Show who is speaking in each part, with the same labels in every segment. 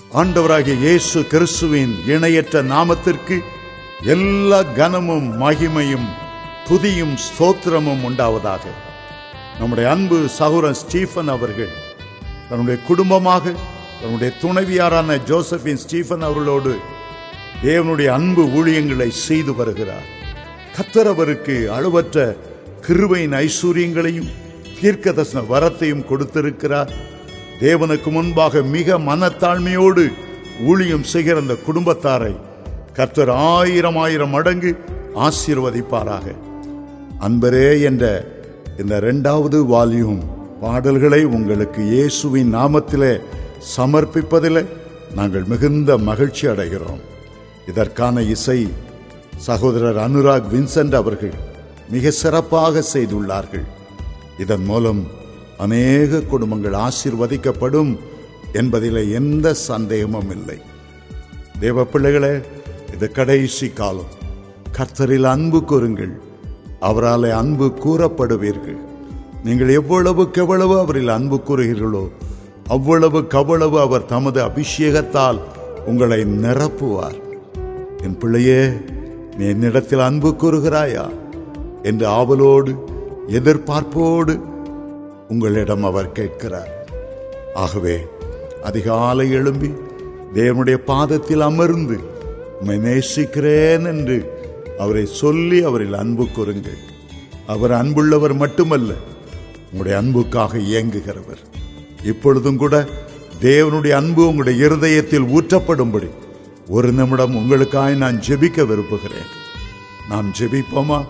Speaker 1: ஆண்டவராகிய இயேசு கிறிஸ்துவின் இணையற்ற நாமத்திற்கு எல்லா கனமும் மகிமையும் துதியும் ஸ்தோத்திரமும் உண்டாவதாக நம்முடைய அன்பு சகோதரன் ஸ்டீஃபன் அவர்கள் தன்னுடைய குடும்பமாக தன்னுடைய துணைவியாரான ஜோசபின் ஸ்டீஃபன் அவர்களோடு தேவனுடைய அன்பு ஊழியங்களை செய்து வருகிறார் கத்தர் அவருக்கு அளவற்ற கிருபையின் ஐஸ்வர்யங்களையும் தீர்க்கதர்சன வரத்தையும் கொடுத்திருக்கிறார் தேவனுக்கு முன்பாக மிக மனத்தாழ்மையோடு ஊழியம் செய்கிற அந்த குடும்பத்தாரை கர்த்தர் ஆயிரம் ஆயிரம் மடங்கு ஆசீர்வதிப்பாராக அன்பரே என்ற இந்த இரண்டாவது வால்யூம் பாடல்களை உங்களுக்கு இயேசுவின் நாமத்திலே சமர்ப்பிப்பதில் நாங்கள் மிகுந்த மகிழ்ச்சி அடைகிறோம் இதற்கான இசை சகோதரர் அனுராக் வின்சென்ட் அவர்கள் மிக சிறப்பாக செய்துள்ளார்கள் இதன் மூலம் அநேக குடும்பங்கள் ஆசீர்வதிக்கப்படும் என்பதில் எந்த சந்தேகமும் இல்லை தேவ பிள்ளைகளே இது கடைசி காலம் கர்த்தரில் அன்பு கூறுங்கள் அவரால் அன்பு கூறப்படுவீர்கள் நீங்கள் எவ்வளவுக்கு எவ்வளவு அவரில் அன்பு கூறுகிறீர்களோ அவ்வளவுக்கு அவ்வளவு அவர் தமது அபிஷேகத்தால் உங்களை நிரப்புவார் என் பிள்ளையே நீ என்னிடத்தில் அன்பு கூறுகிறாயா என்று ஆவலோடு எதிர்பார்ப்போடு உங்களிடம் அவர் கேட்கிறார் ஆகவே அதிகாலை எழும்பி தேவனுடைய பாதத்தில் அமர்ந்து உம்மை நேசிக்கிறேன் என்று அவரை சொல்லி அவரில் அன்பு கூறுங்கள் அவர் அன்புள்ளவர் மட்டுமல்ல உங்களுடைய அன்புக்காக இயங்குகிறவர் இப்பொழுதும் கூட தேவனுடைய அன்பு உங்களுடைய இருதயத்தில் ஊற்றப்படும்படி ஒரு நிமிடம் உங்களுக்காய் நான் ஜெபிக்க விரும்புகிறேன் நாம் ஜெபிப்போமா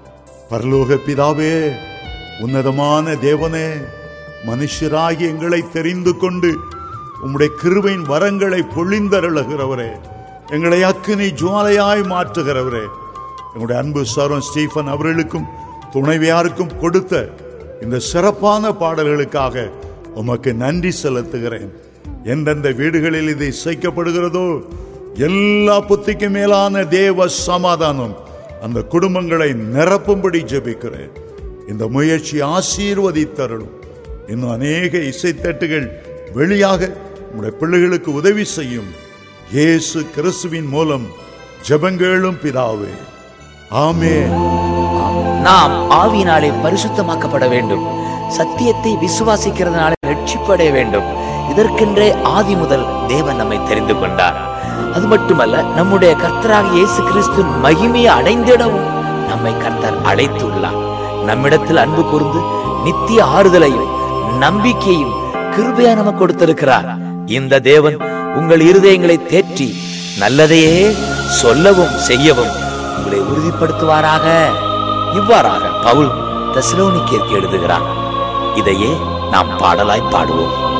Speaker 1: பரலோக பிதாவே உன்னதமான தேவனே மனுஷராகி எங்களை தெரிந்து கொண்டு உம்முடைய கிருபையின் வரங்களை பொழிந்தருளுகிறவரே எங்களை அக்கினி ஜுவாலையாய் மாற்றுகிறவரே எங்களுடைய அன்பு சரோன் ஸ்டீஃபன் அவர்களுக்கும் துணைவியாருக்கும் கொடுத்த இந்த சிறப்பான பாடல்களுக்காக உமக்கு நன்றி செலுத்துகிறேன் எந்தெந்த வீடுகளில் இது இசைக்கப்படுகிறதோ எல்லா புத்திக்கு மேலான தேவ சமாதானம் அந்த குடும்பங்களை நிரப்பும்படி ஜெபிக்கிறேன் இந்த முயற்சி ஆசீர்வதித்தருளும் இன்னும் அநேக இசைத்தட்டுகள் வெளியாக உங்களுடைய பிள்ளைகளுக்கு உதவி செய்யும் இயேசு கிறிஸ்துவின் மூலம் ஜெபங்களும் பிதாவே ஆமென்
Speaker 2: நாம் ஆவியினாலே பரிசுத்தமாக்கப்பட வேண்டும் சத்தியத்தை விசுவாசிக்கிறதுனால ரட்சிப்படைய வேண்டும் இதற்கென்றே ஆதி முதல் தேவன் நம்மை தெரிந்து கொண்டார் அது மட்டுமல்ல நம்முடைய கர்த்தராக இயேசு கிறிஸ்து மகிமையை அடைந்திடவும் நம்மை கர்த்தர் அழைத்துள்ளார் நம்மிடத்தில் அன்பு கூர்ந்து நித்திய ஆறுதலையும் நம்பிக்கையும் கிருபையா நமக்கு கொடுத்திருக்கிறார் இந்த தேவன் உங்கள் இருதயங்களை தேற்றி நல்லதையே சொல்லவும் செய்யவும் உங்களை உறுதிப்படுத்துவாராக இவ்வாறாக பவுல் தெசலோனிக்கேற்கு எழுதுகிறார் இதையே நாம் பாடலாய் பாடுவோம்